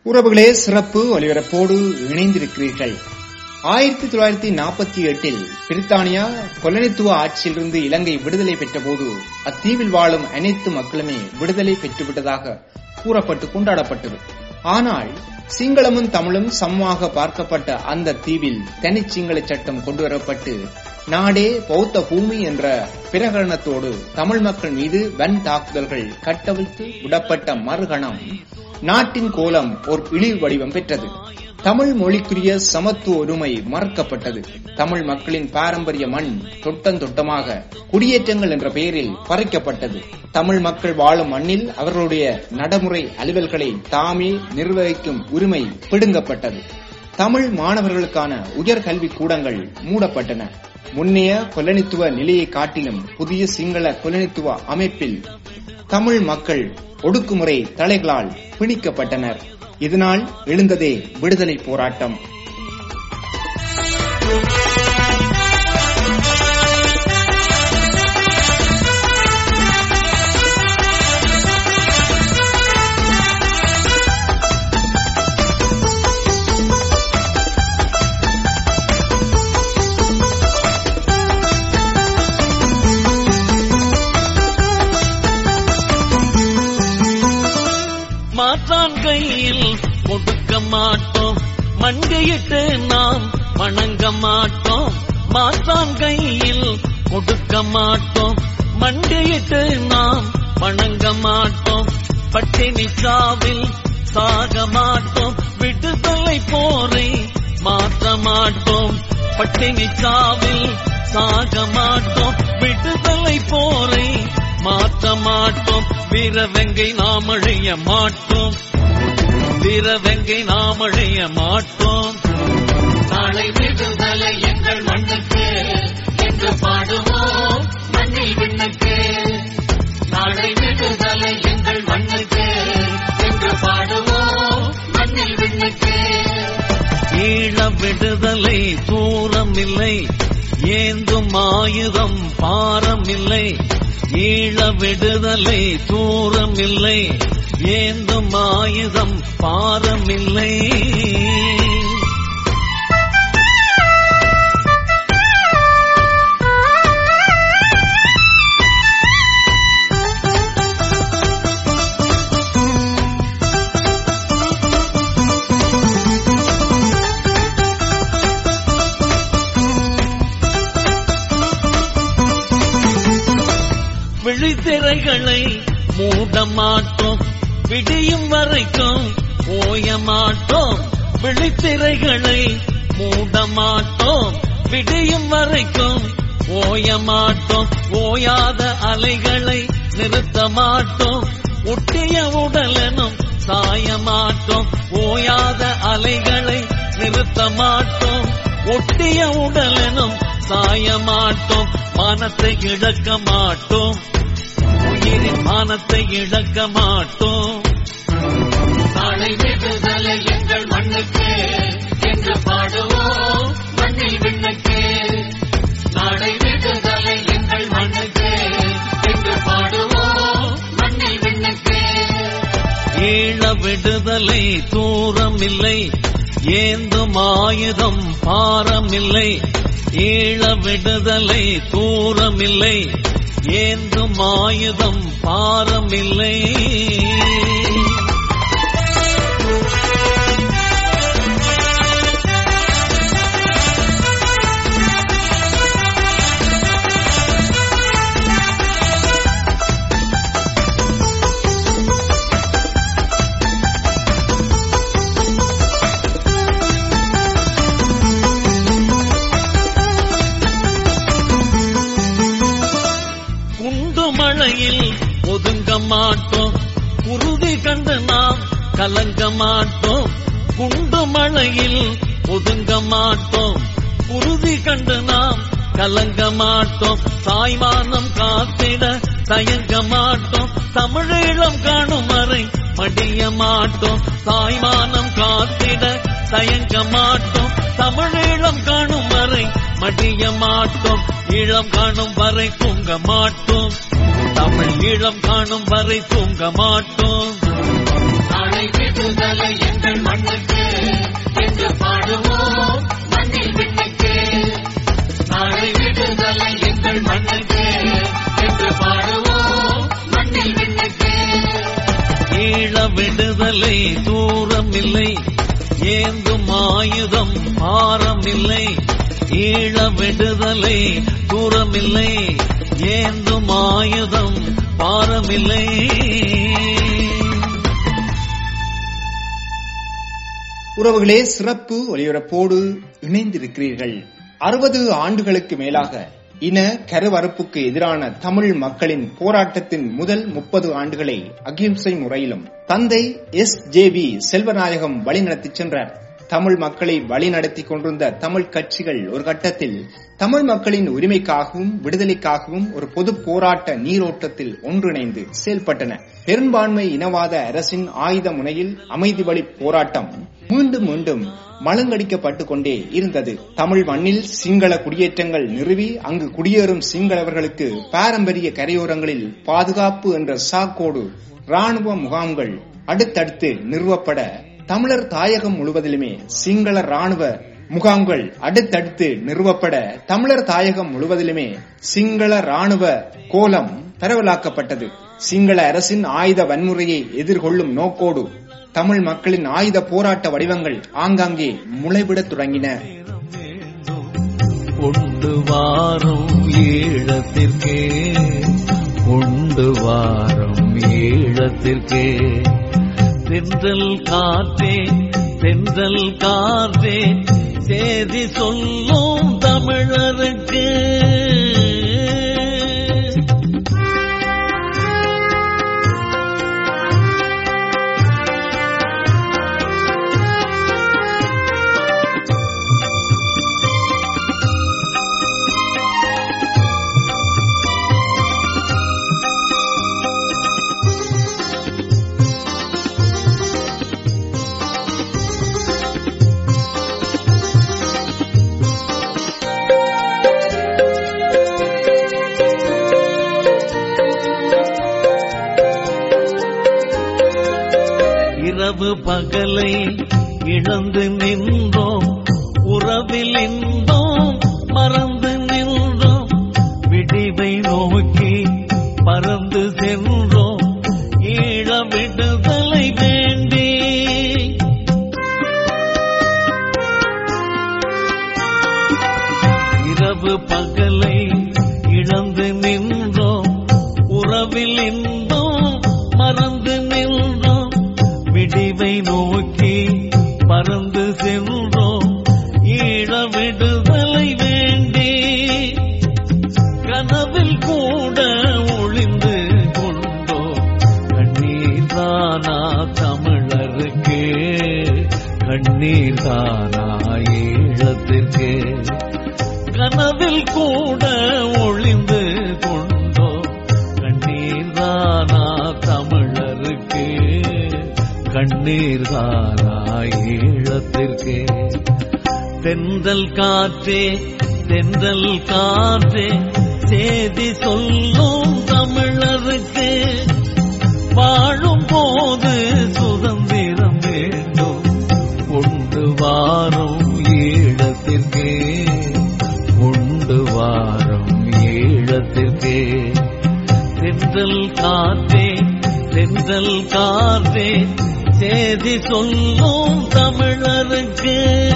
உறவுகளே சிறப்பு ஒலிபரப்போடு இணைந்திருக்கிறீர்கள் ஆயிரத்தி தொள்ளாயிரத்தி நாற்பத்தி எட்டில் பிரித்தானியா கொலனித்துவ ஆட்சியிலிருந்து இலங்கை விடுதலை பெற்றபோது அத்தீவில் வாழும் அனைத்து மக்களுமே விடுதலை பெற்றுவிட்டதாக கூறப்பட்டு கொண்டாடப்பட்டது ஆனால் சிங்களமும் தமிழும் சமமாக பார்க்கப்பட்ட அந்த தீவில் தனிச்சிங்கள சட்டம் கொண்டுவரப்பட்டு நாடே பௌத்த பூமி என்ற பிரகடனத்தோடு தமிழ் மக்கள் மீது வன் தாக்குதல்கள் கட்டவிழ்த்து விடப்பட்ட மறுகணம் நாட்டின் கோலம் ஒரு இழிவு வடிவம் பெற்றது தமிழ் மொழிக்குரிய சமத்துவ உரிமை மறுக்கப்பட்டது தமிழ் மக்களின் பாரம்பரிய மண் தொட்டம் தொட்டமாக குடியேற்றங்கள் என்ற பெயரில் பறிக்கப்பட்டது தமிழ் மக்கள் வாழும் மண்ணில் அவர்களுடைய நடைமுறை அலுவல்களை தாமே நிர்வகிக்கும் உரிமை பிடுங்கப்பட்டது தமிழ் மாணவர்களுக்கான உயர்கல்வி கூடங்கள் மூடப்பட்டன முன்னைய கொலனித்துவ நிலையை காட்டிலும் புதிய சிங்கள கொலனித்துவ அமைப்பில் தமிழ் மக்கள் ஒடுக்குமுறை தலைகளால் பிணிக்கப்பட்டனர் இதனால் எழுந்ததே விடுதலை போராட்டம் மாற்றான் கையில் கொடுக்க மாட்டோம் மண்டியிட்டு நாம் வணங்க மாட்டோம் மாற்றான் கையில் கொடுக்க மாட்டோம் மண்டியிட்டு நாம் வணங்க மாட்டோம் பட்டினி சாவில் சாக மாட்டோம் விடுதலை போரை மாற்ற மாட்டோம் பட்டினி சாவில் சாக மாட்டோம் விடுதலை போரை மாற்ற மாட்டோம் வீரவெங்கை நாம் அழிய மாட்டோம் வீரவெங்கை நாம் அழிய மாட்டோம் நாளை விடுதலை எங்கள் மண்ணுக்கு என்று பாடுவோம் மண்ணில் விண்ணுக்கு நாளை விடுதலை எங்கள் மண்ணுக்கு என்று பாடுவோம் மண்ணில் விண்ணுக்கு ஈழ விடுதலை தூரம் இல்லை ஏந்தும் ஆயுதம் பாரம் இல்லை ஈழ விடுதலை தூரம் இல்லை ஏந்தும் ஆயுதம் பாரம் இல்லை விழித்திரைகளை மூட மாட்டோம் விடியும் வரைக்கும் ஓய மாட்டோம் விழித்திரைகளை மூட மாட்டோம் விடியும் வரைக்கும் ஓய மாட்டோம் ஓயாத அலைகளை நிறுத்த மாட்டோம் ஒட்டிய உடலெனும் சாய மாட்டோம் ஓயாத அலைகளை நிறுத்த மாட்டோம் ஒட்டிய உடலெனும் சாய மாட்டோம் மானத்தை இழக்க மாட்டோம் உயிரின் மானத்தை இழக்க மாட்டோம் நாளை விடுதலை எங்கள் மண்ணுக்கு என்று பாடுவோம் மண்ணில் விண்ணுக்கு நாளை விடுதலை எங்கள் மண்ணுக்கு என்று பாடுவோம் மண்ணில் விண்ணுக்கு ஈழ விடுதலை தூரம் இல்லை ஏந்தும் ஆயுதம் பாரம் இல்லை ஈழ விடுதலை தூரம் இல்லை ஏந்தும் ஆயுதம் பாரம் இல்லை குண்டு மழையில் ஒதுங்க மாட்டோம் உறுதி கண்டு நாம் கலங்க மாட்டோம் குண்டு மழையில் ஒதுங்க மாட்டோம் உறுதி கண்டு நாம் கலங்க மாட்டோம் தாய்மானம் காத்திட தயங்க மாட்டோம் தமிழீழம் காணும் வரை மடிய மாட்டோம் தாய்மானம் காத்திட தயங்க மாட்டோம் தமிழீழம் காணும் வரை மடிய மாட்டோம் ஈழம் காணும் வரை தூங்க மாட்டோம் தமிழ் ஈழம் காணும் வரை தூங்க மாட்டோம் நாளை விடுதலை விடுதலை எங்கள் மண்ணுக்கு என்று பாடுவோம் மண்ணில் விண்ணுக்கு நாளை விடுதலை எங்கள் மண்ணுக்கு என்று பாடுவோம் மண்ணில் விண்ணுக்கு ஈழ விடுதலை தூரம் இல்லை ஏந்தும் ஆயுதம் பாரம் இல்லை ஈழ விடுதலை தூரம் இல்லை ஏந்தும் ஆயுதம் பாரமில்லை உறவுகளே சிறப்பு ஒலிபரப்போடு இணைந்திருக்கிறீர்கள் அறுபது ஆண்டுகளுக்கு மேலாக இன கருவறுப்புக்கு எதிரான தமிழ் மக்களின் போராட்டத்தின் முதல் முப்பது ஆண்டுகளை அகிம்சை முறையிலும் தந்தை எஸ் ஜே வி செல்வநாயகம் வழிநடத்திச் சென்றார் தமிழ் மக்களை வழிநடத்தி கொண்டிருந்த தமிழ் கட்சிகள் ஒரு கட்டத்தில் தமிழ் மக்களின் உரிமைக்காகவும் விடுதலைக்காகவும் ஒரு பொது போராட்ட நீரோட்டத்தில் ஒன்றிணைந்து செயல்பட்டன பெரும்பான்மை இனவாத அரசின் ஆயுத முனையில் அமைதி வழி போராட்டம் மீண்டும் மீண்டும் மலங்கடிக்கப்பட்டு கொண்டே இருந்தது தமிழ் மண்ணில் சிங்கள குடியேற்றங்கள் நிறுவி அங்கு குடியேறும் சிங்களவர்களுக்கு பாரம்பரிய கரையோரங்களில் பாதுகாப்பு என்ற சாக்கோடு ராணுவ முகாம்கள் அடுத்தடுத்து நிறுவப்பட தமிழர் தாயகம் முழுவதிலுமே சிங்கள ராணுவ முகாம்கள் அடுத்தடுத்து நிறுவப்பட தமிழர் தாயகம் முழுவதிலுமே சிங்கள ராணுவ கோலம் பரவலாக்கப்பட்டது சிங்கள அரசின் ஆயுத வன்முறையை எதிர்கொள்ளும் நோக்கோடு தமிழ் மக்களின் ஆயுத போராட்ட வடிவங்கள் ஆங்காங்கே முளைவிடத் தொடங்கின கொண்டு வாரும் ஈழத்திற்கே கொண்டு வாரும் ஈழத்திற்கே தென்றல் காற்றே தென்றல் காற்றே சேதி சொல்லும் தமிழருக்கு இரவு பகலை இழந்து நின்றோம் உறவில் இன்பம் மறந்து நின்றோம் விடிவை நோக்கி பறந்து சென்றோம் ஈழ விடுதலை வேண்டி இரவு பகலை இழந்து நின்றோம் உறவில் இன்பம் மறந்து நின்றோம் விடிவை நோக்கி பறந்து சென்றோம் ஈழ விடுதலை வேண்டி கனவில் கூட ஒளிந்து கொண்டோம் கண்ணீர் தானா தமிழருக்கு கண்ணீர் தானா ஈழத்திற்கு கனவில் கூட ஒளிந்து கொண்டோம் கண்ணீர் தானா தமிழருக்கு கண்ணீர் தானா ஈழத்திற்கு தென்றல் காற்றே தென்றல் காற்றே சேதி சொல்லும் தமிழருக்கு வாழும் போது சுதந்திரம் வேண்டும் கொண்டு வாரும் ஈழத்திற்கு கொண்டு வாரும் ஈழத்திற்கு தென்றல் காற்றே தென்றல் காற்றே சேதி சொல்லும் தமிழருக்கு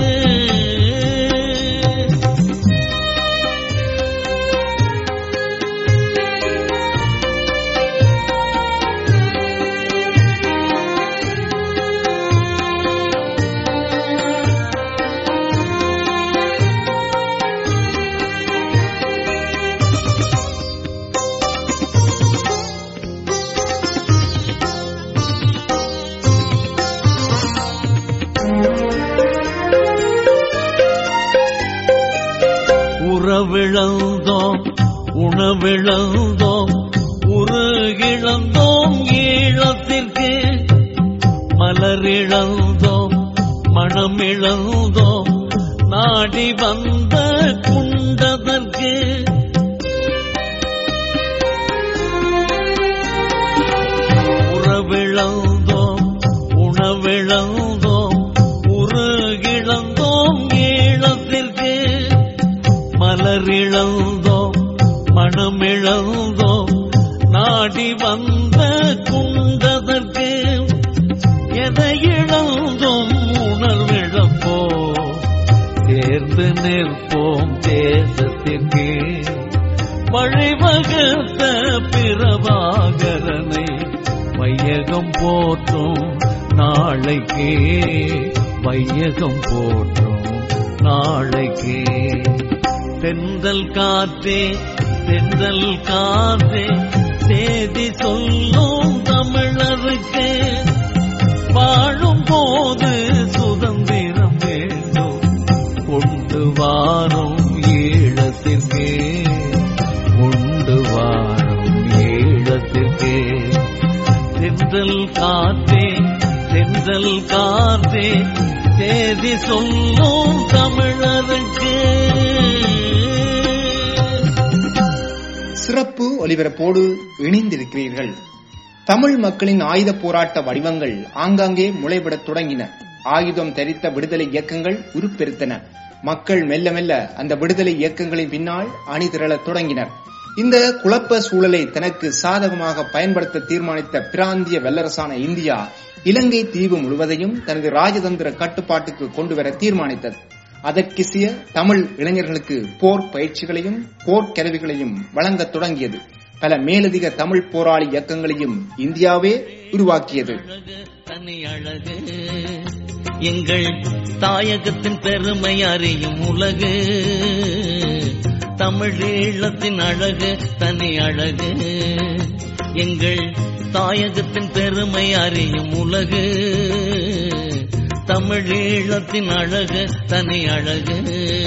உறவிழந்தோம் உணவிழந்தோம் உருகிழந்தோம் ஈழத்திற்கு மலரிழந்தோம் மனமிழந்தோம் நாடி வந்த குண்டதற்கு உறவிழந்தோம் உணவு உணர்விழந்தோம் உருகிழந்தோம் ஈழத்திற்கு மலரிழந்தோம் மனமிழந்தோம் நாடி வந்த குண்டதற்கு எதை இழந்தோம் உணர்விழப்போம் தேர்ந்து நிற்போம் தேசத்திற்கு வழிவகுத்த பிரபாகரனை வையகம் போற்றும் நாளைக்கே வையகம் போற்றும் நாளைக்கே தென்றல் காற்றே தென்றல் காற்றே சேதி சொல்லும் தமிழருக்கு வாழும் போது சுதந்திரம் வேண்டும் கொண்டு வாரும் ஈழத்திற்கே கொண்டு வாரும் ஈழத்திற்கே தென்றல் காற்றே தென்றல் காற்றே தேதி சொல்லும் தமிழருக்கு சிறப்பு ஒலிபரப்போடு இணைந்திருக்கிறீர்கள் தமிழ் மக்களின் ஆயுத போராட்ட வடிவங்கள் ஆங்காங்கே முளைவிடத் தொடங்கின ஆயுதம் தரித்த விடுதலை இயக்கங்கள் உருப்பெருத்தன மக்கள் மெல்ல மெல்ல அந்த விடுதலை இயக்கங்களின் பின்னால் அணிதிரளத் தொடங்கினர் இந்த குழப்ப சூழலை தனக்கு சாதகமாக பயன்படுத்த தீர்மானித்த பிராந்திய வல்லரசான இந்தியா இலங்கை தீவு முழுவதையும் தனது ராஜதந்திர கட்டுப்பாட்டுக்கு கொண்டுவர தீர்மானித்தது அதற்கிசிய தமிழ் இளைஞர்களுக்கு போர் பயிற்சிகளையும் போர்க்கருவிகளையும் வழங்கத் தொடங்கியது பல மேலதிக தமிழ் போராளி இயக்கங்களையும் இந்தியாவே உருவாக்கியது அழகு தனி அழகு எங்கள் தாயகத்தின் பெருமை அறியும் உலகு தமிழீழத்தின் அழகு தனி அழகு எங்கள் தாயகத்தின் பெருமை அறியும் உலகு தமிழீழத்தின் அழகு தனி அழகு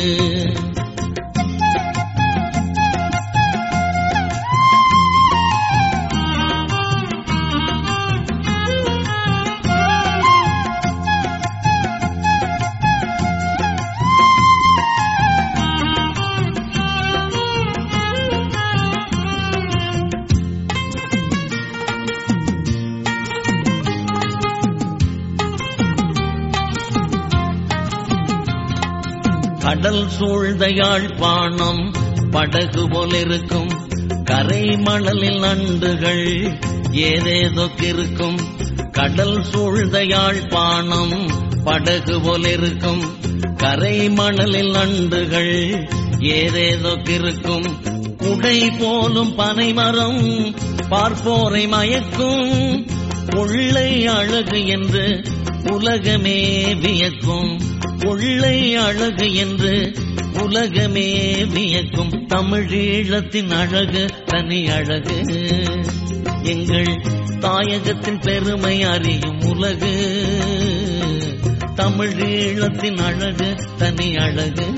கடல் சூழ்ந்த யாழ்ப்பாணம் படகு போலிருக்கும் கரை மணலில் நண்டுகள் ஏதேதோ இருக்கும் கடல் சூழ்ந்த யாழ்ப்பாணம் படகு போலிருக்கும் கரை மணலில் நண்டுகள் ஏதேதோ இருக்கும் குடை போலும் பனைமரம் பார்ப்போரை மயக்கும் கொள்ளை அழகு என்று உலகமே வியக்கும் கொள்ளை அழகு என்று உலகமே வியக்கும் தமிழீழத்தின் அழகு தனி அழகு எங்கள் தாயகத்தின் பெருமை அறியும் உலகு தமிழீழத்தின் அழகு தனி அழகு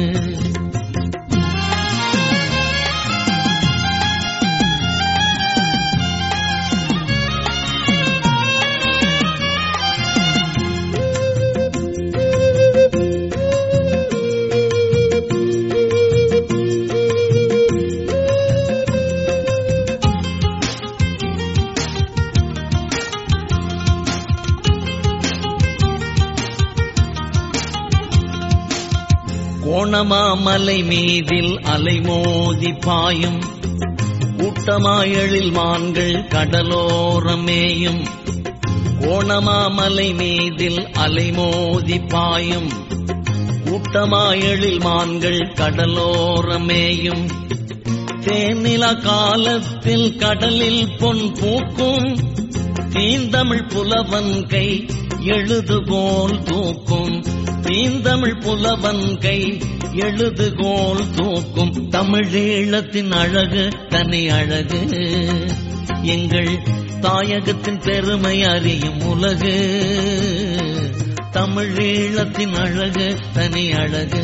கோணமாமலை மீதில் அலைமோதி பாயும் கூட்டமாயழில் மான்கள் கடலோரமேயும் கோணமாமலை மீதில் அலைமோதி பாயும் கூட்டமாயழில் மான்கள் கடலோரமேயும் தேனிலா காலத்தில் கடலில் பொன் பூக்கும் தீந்தமிழ் புலவன் கை எழுதுகோல் தூக்கும் தீந்தமிழ் புலவன் கை எழுதுகோல் தூக்கும் தமிழீழத்தின் அழகு தனி அழகு எங்கள் தாயகத்தின் பெருமை அறியும் உலகு தமிழீழத்தின் அழகு தனி அழகு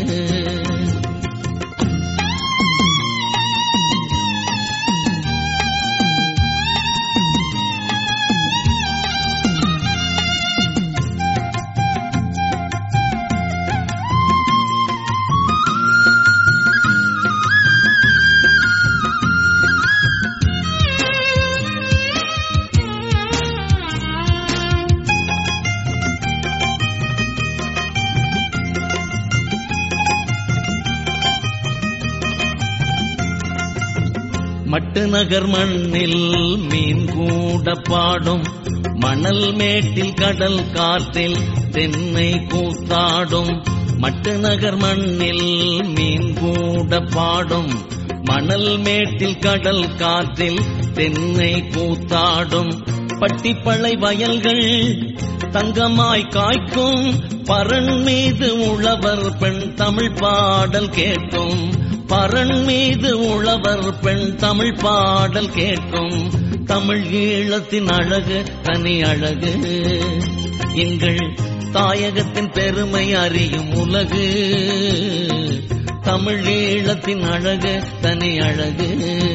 மட்டு நகர் மண்ணில் மீன் கூட பாடும் மணல் மேட்டில் கடல் காற்றில் தென்னை கூத்தாடும் மட்டு நகர் மண்ணில் மீன் கூட பாடும் மணல் மேட்டில் கடல் காற்றில் தென்னை கூத்தாடும் பட்டிப்பளை வயல்கள் தங்கமாய் காய்க்கும் பரண் மீது உழவர் பெண் தமிழ் பாடல் கேட்கும் பரண் மீது உழவர் பெண் தமிழ் பாடல் கேட்கும் தமிழ் ஈழத்தின் அழகு தனி அழகு எங்கள் தாயகத்தின் பெருமை அறியும் உலகு தமிழ் ஈழத்தின் அழகு தனி அழகு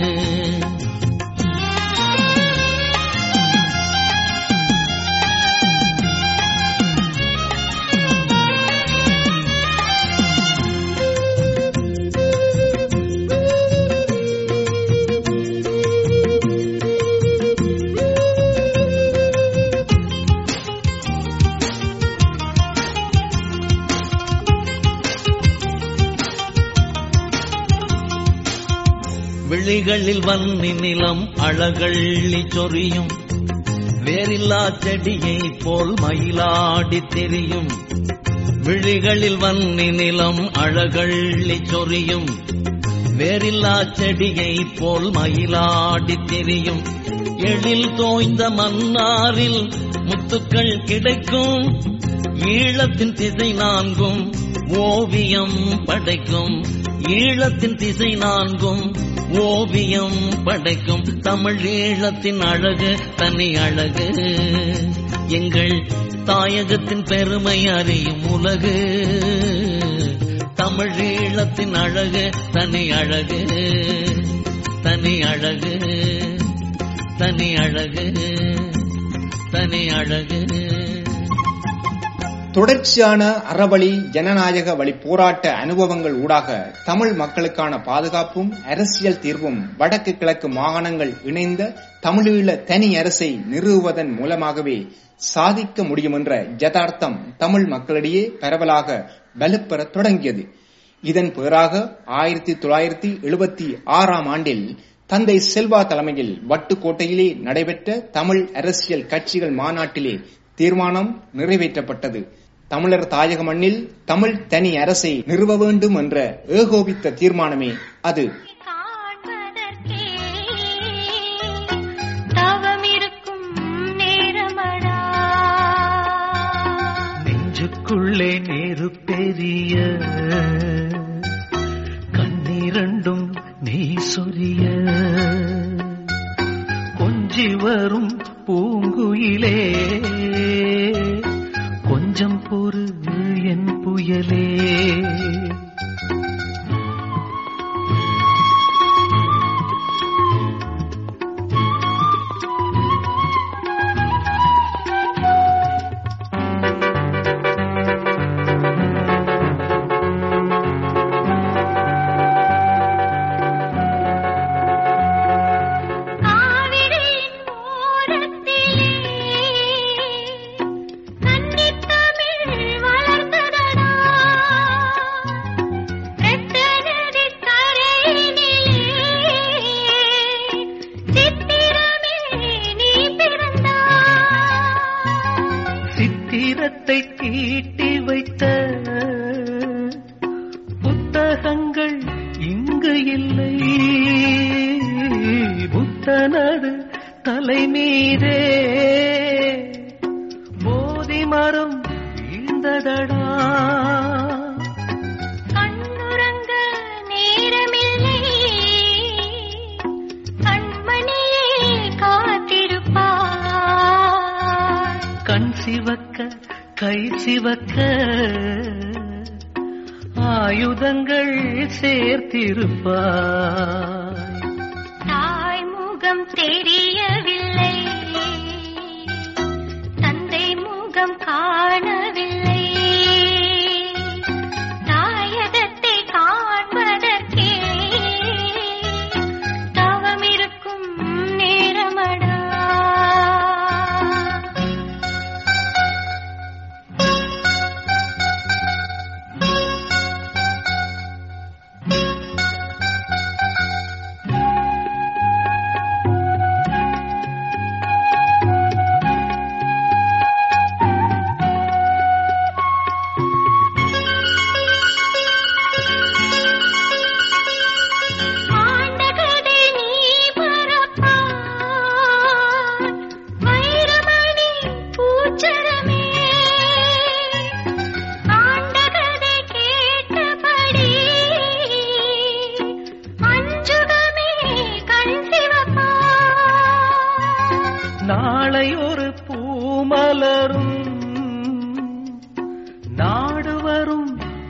விழிகளில் வன்னி நிலம் அழகள்ளி சொரியும் வேறில்லா செடியை போல் மயிலாடி திரியும் விழிகளில் வன்னி நிலம் அழகள்ளி சொரியும் வேறில்லா செடியை போல் மயிலாடி திரியும் எழில் தோய்ந்த மன்னாரில் முத்துக்கள் கிடைக்கும் ஈழத்தின் திசை நான்கும் ஓவியம் படைக்கும் ஈழத்தின் திசை நான்கும் ஓவியம் படைக்கும் தமிழ் ஈழத்தின் அழகு தனி அழகு எங்கள் தாயகத்தின் பெருமை அறியும் உலகு தமிழ் ஈழத்தின் அழகு தனி அழகு தனி அழகு தனி அழகு தனி அழகு தொடர்ச்சியான அறவழி ஜனநாயக வழி போராட்ட அனுபவங்கள் ஊடாக தமிழ் மக்களுக்கான பாதுகாப்பும் அரசியல் தீர்வும் வடக்கு கிழக்கு மாகாணங்கள் இணைந்த தமிழீழ தனி அரசை நிறுவுவதன் மூலமாகவே சாதிக்க முடியும் என்ற யதார்த்தம் தமிழ் மக்களிடையே பரவலாக வலுப்பெற தொடங்கியது இதன் பேராக ஆயிரத்தி தொள்ளாயிரத்தி எழுபத்தி ஆறாம் ஆண்டில் தந்தை செல்வா தலைமையில் வட்டுக்கோட்டையிலே நடைபெற்ற தமிழ் அரசியல் கட்சிகள் மாநாட்டிலே தீர்மானம் நிறைவேற்றப்பட்டது தமிழர் தாயக மண்ணில் தமிழ் தனி அரசை நிறுவ வேண்டும் என்ற ஏகோபித்த தீர்மானமே அது காண்பதற்கே தவமிருக்கும் நேரமடா நெஞ்சுக்குள்ளே நேரு பெரிய கண்ணீரண்டும் நீ சொரிய கொஞ்சி வரும் பூங்குயிலே கொஞ்சம் பொறு என் புயலே காவிரியின் ஓரத்திலே கன்னித் தமிழ் வளர்ந்ததடா இரத்தநதிக் கரையினிலே சித்திரமே நீ பிறந்தாய் சித்திரத்தை தீட்டி வைத்த புத்தகங்கள் இங்கு இல்லை புத்தனது தலை மீதே போதி மரம் வீழ்ந்ததடா கண்ணுறங்க நேரமில்லை கண்மணியே காத்திருப்பாய் கண் சிவக்க கை சிவக்க ஆயுதங்கள் சேர்த்திருப்பாய் தாய் முகம் தெரியவில்லை தந்தை முகம் காணவில்லை தாயகத்தை காண்பதற்கே தவமிருக்கும் நேரமடா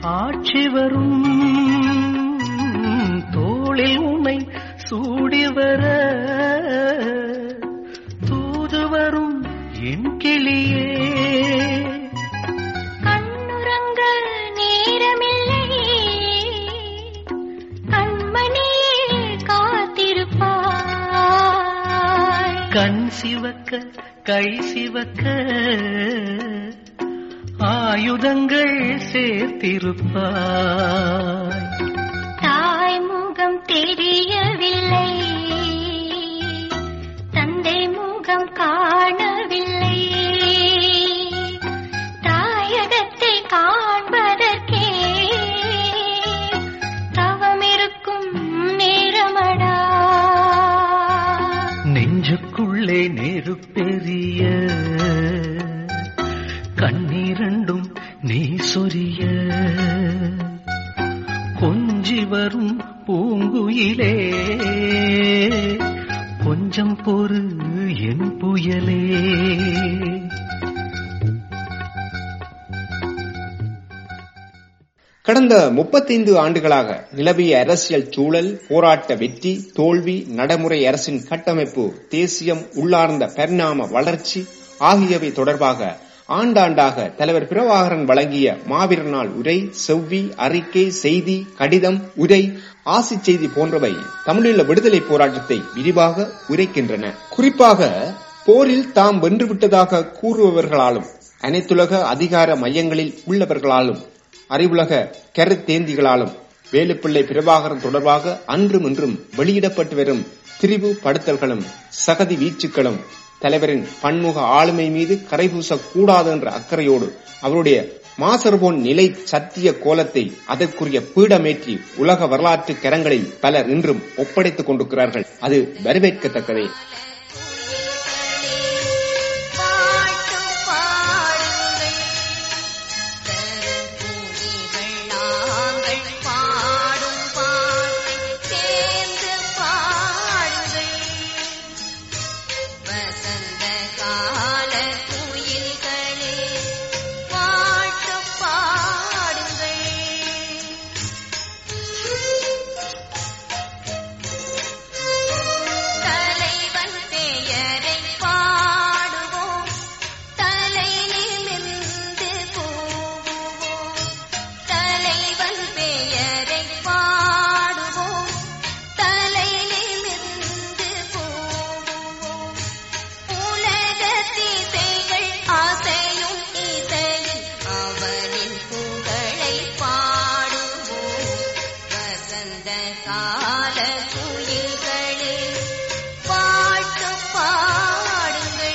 ஆட்சி வரும் தோளில் உன்னை சூடி வர தூது வரும் என் கிளியே கண்ணுறங்க நேரமில்லை கண்மணியே காத்திருப்பாய் கண் சிவக்க கை சிவக்க ஆயுதங்கள் சேர்த்திருப்பாய் தாய் முகம் தெரியவில்லை தந்தை முகம் காணவில்லை தாயகத்தை காண்பதற்கே தவமிருக்கும் நேரமடா நெஞ்சுக்குள்ளே நெருப்பெரிய கண்ணீரண்டும் நீ சொரிய கொஞ்சி வரும் பூங்குயிலே கொஞ்சம் பொறு என் புயலே கடந்த முப்பத்தைந்து ஆண்டுகளாக நிலவிய அரசியல் சூழல் போராட்ட வெற்றி தோல்வி நடைமுறை அரசின் கட்டமைப்பு தேசியம் உள்ளார்ந்த பரிணாம வளர்ச்சி ஆகியவை தொடர்பாக ஆண்டாண்டாக தலைவர் பிரபாகரன் வழங்கிய மாவீரர் நாள் உரை செவ்வி அறிக்கை செய்தி கடிதம் உரை ஆசி செய்தி போன்றவை தமிழீழ விடுதலை போராட்டத்தை விரிவாக உரைக்கின்றன குறிப்பாக போரில் தாம் வென்றுவிட்டதாக கூறுபவர்களாலும் அனைத்துலக அதிகார மையங்களில் உள்ளவர்களாலும் அறிவுலக கருத்தேந்திகளாலும் வேலுப்பிள்ளை பிரபாகரன் தொடர்பாக அன்றும் இன்றும் வெளியிடப்பட்டு வரும் திரிவு படுத்தல்களும் சகதி வீச்சுக்களும் தலைவரின் பன்முக ஆளுமை மீது கரைபூசக் கூடாது என்ற அக்கறையோடு அவருடைய மாசர்போன் நிலை சத்திய கோலத்தை அதற்குரிய பீடமேற்றி உலக வரலாற்று கரங்களில் பலர் இன்றும் ஒப்படைத்துக் கொண்டிருக்கிறார்கள் அது வரவேற்கத்தக்கதே பாட்டும் பாடுங்கள் தருபூமிகள் நாங்கள் பாடும் பாட்டை சேர்ந்து பாடுங்கள் வசந்த கால குயில்களே பாட்டு பாடுங்கள் தலைவன் பெயரை பாடுவோம் தலை நிமிர்ந்து போவோம் தலைவன் பெயரை பாடுவோம் தலை நிமிர்ந்து போவோம் உலக திசைகள் ஆசையும் இசையில் அவனின் புகழை பாடுவோம் வசந்த கால குயில்களே பாட்டு பாடுங்கள்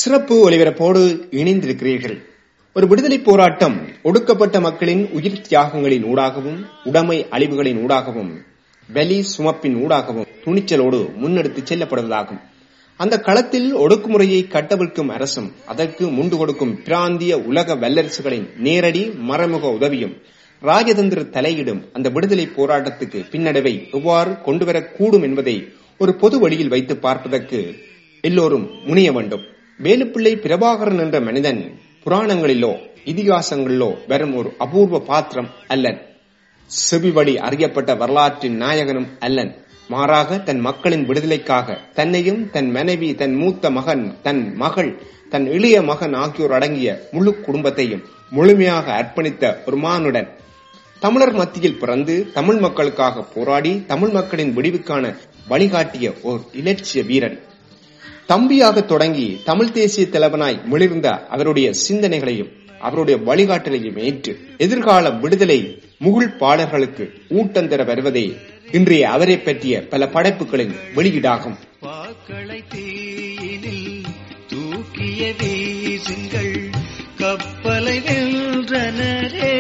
சிறப்பு ஒலிபரப்போடு இணைந்திருக்கிறீர்கள் ஒரு விடுதலை போராட்டம் ஒடுக்கப்பட்ட மக்களின் உயிர் தியாகங்களின் ஊடாகவும் உடைமை அழிவுகளின் ஊடாகவும் பலி சுமப்பின் ஊடாகவும் துணிச்சலோடு முன்னெடுத்துச் செல்லப்படுவதாகும் அந்த களத்தில் ஒடுக்குமுறையை கட்டவிழ்க்கும் அரசும் அதற்கு முண்டு கொடுக்கும் பிராந்திய உலக வல்லரசுகளின் நேரடி மறைமுக உதவியும் ராஜதந்திர தலையிடும் அந்த விடுதலை போராட்டத்துக்கு பின்னடைவை எவ்வாறு கொண்டுவரக்கூடும் என்பதை ஒரு பொது வழியில் வைத்து பார்ப்பதற்கு எல்லோரும் முனைய வேண்டும் வேலுப்பிள்ளை பிரபாகரன் என்ற மனிதன் புராணங்களிலோ இதிகாசங்களிலோ வரும் ஒரு அபூர்வ பாத்திரம் அல்லன் செவிவழி அறியப்பட்ட வரலாற்றின் நாயகனும் அல்லன் மாறாக தன் மக்களின் விடுதலைக்காக தன்னையும் தன் மனைவி தன் மூத்த மகன் தன் மகள் தன் இளைய மகன் ஆகியோர் அடங்கிய முழு குடும்பத்தையும் முழுமையாக அர்ப்பணித்த ஒரு மானுடன் தமிழர் மத்தியில் பிறந்து தமிழ் மக்களுக்காக போராடி தமிழ் மக்களின் விடிவுக்கான வழிகாட்டிய ஓர் இலட்சிய வீரன் தம்பியாக தொடங்கி தமிழ் தேசிய தலைவனாய் மிளிர்ந்த அவருடைய சிந்தனைகளையும் அவருடைய வழிகாட்டலையும் ஏற்று எதிர்கால விடுதலை முகுள் பாடல்களுக்கு ஊட்டம் தர வருவதே இன்றைய அவரை பற்றிய பல படைப்புகளின் வெளியீடாகும் வாக்களை தீயினில் தூக்கிய வீசுங்கள் கப்பலை வென்றனரே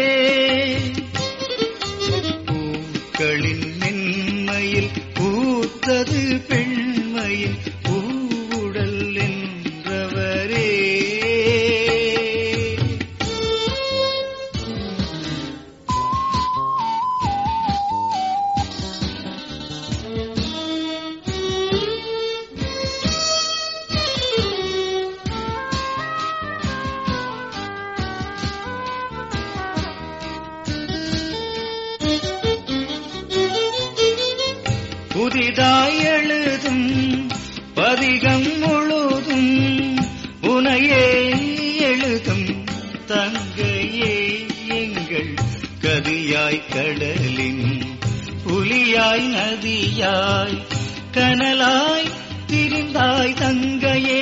பூக்களின் மென்மையில் பூத்தது பெண்மையில் பூவுடல் என்றவரே புதிதாய் எழுதும் பதிகம் முழுதும் உனையே எழுதும் தங்கையே எங்கள் கதியாய் கடலின் புலியாய் நதியாய் கனலாய் திரிந்தாய் தங்கையே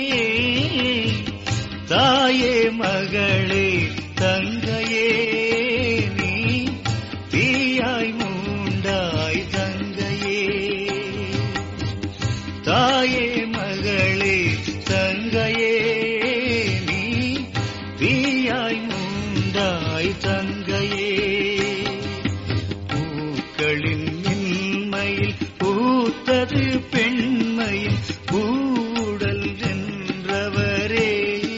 தாயே மகளே தங்கையே நீ தீயாய் மூண்டாய் தங்கையே தாயே மகளே தங்கையே நீ தீயாய் மூண்டாய் தங்கையே பூக்களின் மென்மையில் பூத்தது பெண்மையில் கூடல் என்றவரே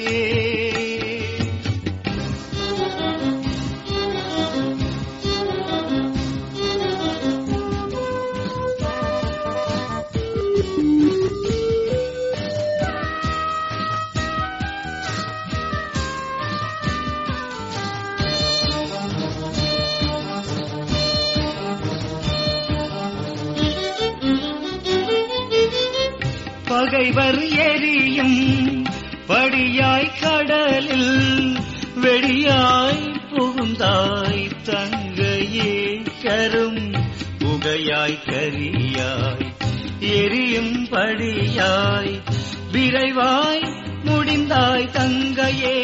பகைவர் எரியும் படியாய் கடலில் வெடியாய் புகுந்தாய் தங்கையே கரும் புகையாய் கரியாய் எரியும் படியாய் விரைவாய் முடிந்தாய் தங்கையே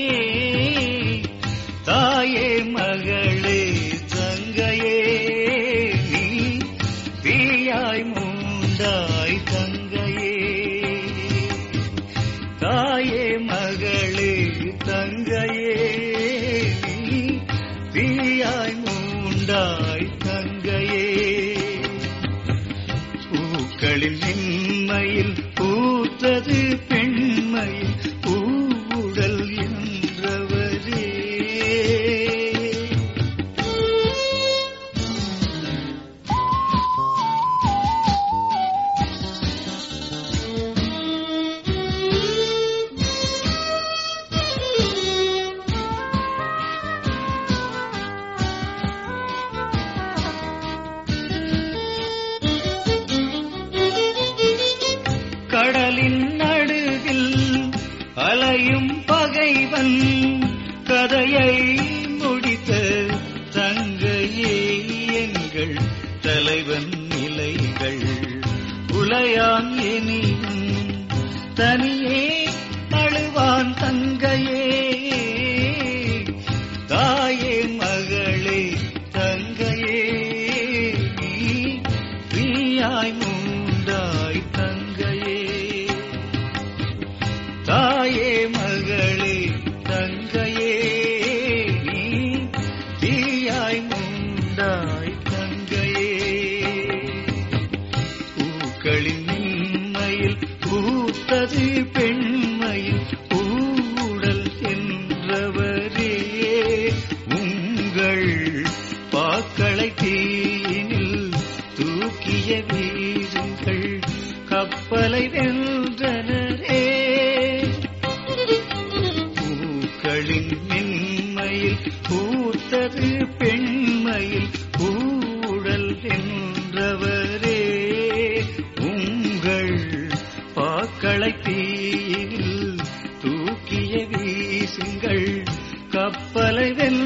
தாயே மகளே தங்கையே நீ தீயாய் மூண்டாய் தங்கையே தாயே மகளே தங்கையே நீ தீயாய் மூண்டாய் தங்கையே பூக்களின் நின்மையில் பூத்தது பெண்மையில் பூவுடல் என்றவரே கடலின் நடுவில் அலையும் பகைவன் கதையை முடித்த தங்கையே எங்கள் தலைவன் நிலைகள் உலையான் எனினும் தனியே அழுவான் தங்கையே தாயே மகளே தங்கையே நீ தீயாய் மூண்டாய் தங்கையே தாய் உங்கள் பாக்களை தீயினில் தூக்கிய வீருங்கள் கப்பலை வென்றனரே பூக்களின் மென்மையில் பூத்தது பெண்மையில் ஊழல் வென்றவரே உங்கள் பாக்களை தீயில் தூக்கிய வீசுங்கள் கப்பலை வென்ற